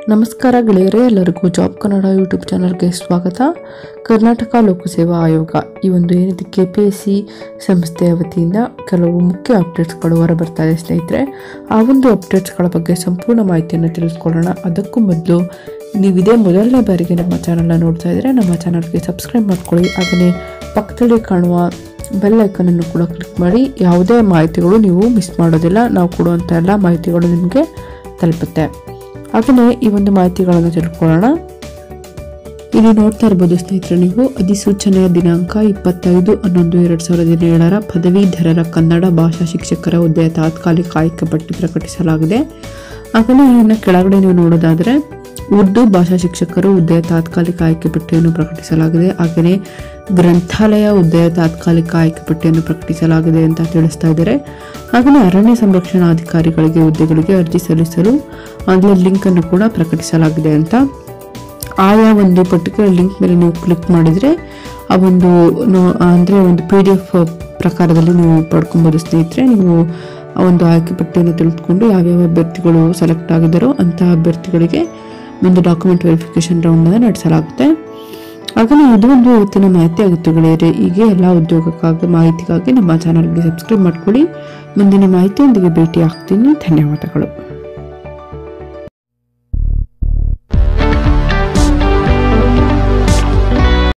ನಮಸ್ಕಾರ ಗೆಳೆಯರೇ ಎಲ್ಲರಿಗೂ ಜಾಬ್ ಕನ್ನಡ ಯೂಟ್ಯೂಬ್ ಚಾನಲ್ಗೆ ಸ್ವಾಗತ ಕರ್ನಾಟಕ ಲೋಕಸೇವಾ ಆಯೋಗ ಈ ಒಂದು ಏನಿದೆ ಕೆ ಪಿ ಎಸ್ ಸಿ ಸಂಸ್ಥೆಯ ವತಿಯಿಂದ ಕೆಲವು ಮುಖ್ಯ ಅಪ್ಡೇಟ್ಸ್ಗಳು ಹೊರಬರ್ತಾ ಇದೆ ಸ್ನೇಹಿತರೆ ಆ ಒಂದು ಅಪ್ಡೇಟ್ಸ್ಗಳ ಬಗ್ಗೆ ಸಂಪೂರ್ಣ ಮಾಹಿತಿಯನ್ನು ತಿಳಿಸ್ಕೊಳ್ಳೋಣ ಅದಕ್ಕೂ ಮೊದಲು ನೀವು ಇದೇ ಮೊದಲನೇ ಬಾರಿಗೆ ನಮ್ಮ ಚಾನಲ್ನ ನೋಡ್ತಾ ಇದ್ದರೆ ನಮ್ಮ ಚಾನಲ್ಗೆ ಸಬ್ಸ್ಕ್ರೈಬ್ ಮಾಡ್ಕೊಳ್ಳಿ ಹಾಗೆಯೇ ಪಕ್ಕದಲ್ಲಿ ಕಾಣುವ ಬೆಲ್ ಐಕನನ್ನು ಕೂಡ ಕ್ಲಿಕ್ ಮಾಡಿ ಯಾವುದೇ ಮಾಹಿತಿಗಳು ನೀವು ಮಿಸ್ ಮಾಡೋದಿಲ್ಲ ನಾವು ಕೊಡುವಂಥ ಎಲ್ಲ ಮಾಹಿತಿಗಳು ನಿಮಗೆ ತಲುಪುತ್ತೆ ಹಾಗೆಯೇ ಈ ಒಂದು ಮಾಹಿತಿಗಳನ್ನು ತಿಳ್ಕೊಳ್ಳೋಣ ಇಲ್ಲಿ ನೋಡ್ತಾ ಇರ್ಬೋದು ಸ್ನೇಹಿತರೆ ನೀವು ಅಧಿಸೂಚನೆಯ ದಿನಾಂಕ ಇಪ್ಪತ್ತೈದು ಹನ್ನೊಂದು ಎರಡು ಸಾವಿರದ ಹದಿನೇಳರ ಪದವೀಧರರ ಕನ್ನಡ ಭಾಷಾ ಶಿಕ್ಷಕರ ಹುದ್ದೆಯ ತಾತ್ಕಾಲಿಕ ಆಯ್ಕೆ ಪಟ್ಟಿ ಪ್ರಕಟಿಸಲಾಗಿದೆ ಹಾಗೆಯೇ ಇನ್ನು ಕೆಳಗಡೆ ನೀವು ನೋಡೋದಾದರೆ ಉರ್ದು ಭಾಷಾ ಶಿಕ್ಷಕರು ಹುದ್ದೆಯ ತಾತ್ಕಾಲಿಕ ಆಯ್ಕೆ ಪಟ್ಟಿಯನ್ನು ಪ್ರಕಟಿಸಲಾಗಿದೆ ಹಾಗೆಯೇ ಗ್ರಂಥಾಲಯ ಹುದ್ದೆಯ ತಾತ್ಕಾಲಿಕ ಆಯ್ಕೆ ಪಟ್ಟಿಯನ್ನು ಪ್ರಕಟಿಸಲಾಗಿದೆ ಅಂತ ತಿಳಿಸ್ತಾ ಇದ್ದಾರೆ ಹಾಗೆಯೇ ಅರಣ್ಯ ಸಂರಕ್ಷಣಾಧಿಕಾರಿಗಳಿಗೆ ಹುದ್ದೆಗಳಿಗೆ ಅರ್ಜಿ ಸಲ್ಲಿಸಲು ಆನ್ಲೈನ್ ಲಿಂಕ್ ಅನ್ನು ಕೂಡ ಪ್ರಕಟಿಸಲಾಗಿದೆ ಅಂತ ಆಯಾ ಒಂದು ಪರ್ಟಿಕ್ಯುಲರ್ ಲಿಂಕ್ ಮೇಲೆ ನೀವು ಕ್ಲಿಕ್ ಮಾಡಿದರೆ ಆ ಒಂದು ನೋ- ಅಂದ್ರೆ ಒಂದು ಪಿ ಡಿ ಎಫ್ ಪ್ರಕಾರದಲ್ಲಿ ನೀವು ಪಡ್ಕೊಬೋದು ಸ್ನೇಹಿತರೆ ನೀವು ಆ ಒಂದು ಆಯ್ಕೆ ಪಟ್ಟಿಯನ್ನು ತಿಳಿದುಕೊಂಡು ಯಾವ್ಯಾವ ಅಭ್ಯರ್ಥಿಗಳು ಸೆಲೆಕ್ಟ್ ಆಗಿದ್ದಾರೋ ಅಂತಹ ಅಭ್ಯರ್ಥಿಗಳಿಗೆ ಒಂದು ಡಾಕ್ಯುಮೆಂಟ್ ವೆರಿಫಿಕೇಶನ್ ರೌಂಡ್ ಅನ್ನು ನಡೆಸಲಾಗುತ್ತೆ ಹಾಗೆಯೇ ಇದು ಒಂದು ಇವತ್ತಿನ ಮಾಹಿತಿ ಆಗಿತ್ತು ಗೆಳೆಯರೆ ಹೀಗೆ ಎಲ್ಲ ಉದ್ಯೋಗಕ್ಕಾಗಿ ಮಾಹಿತಿಗಾಗಿ ನಮ್ಮ ಚಾನಲ್ಗೆ ಸಬ್ಸ್ಕ್ರೈಬ್ ಮಾಡ್ಕೊಳ್ಳಿ ಮುಂದಿನ ಮಾಹಿತಿಯೊಂದಿಗೆ ಭೇಟಿ ಆಗ್ತೀನಿ ಧನ್ಯವಾದಗಳು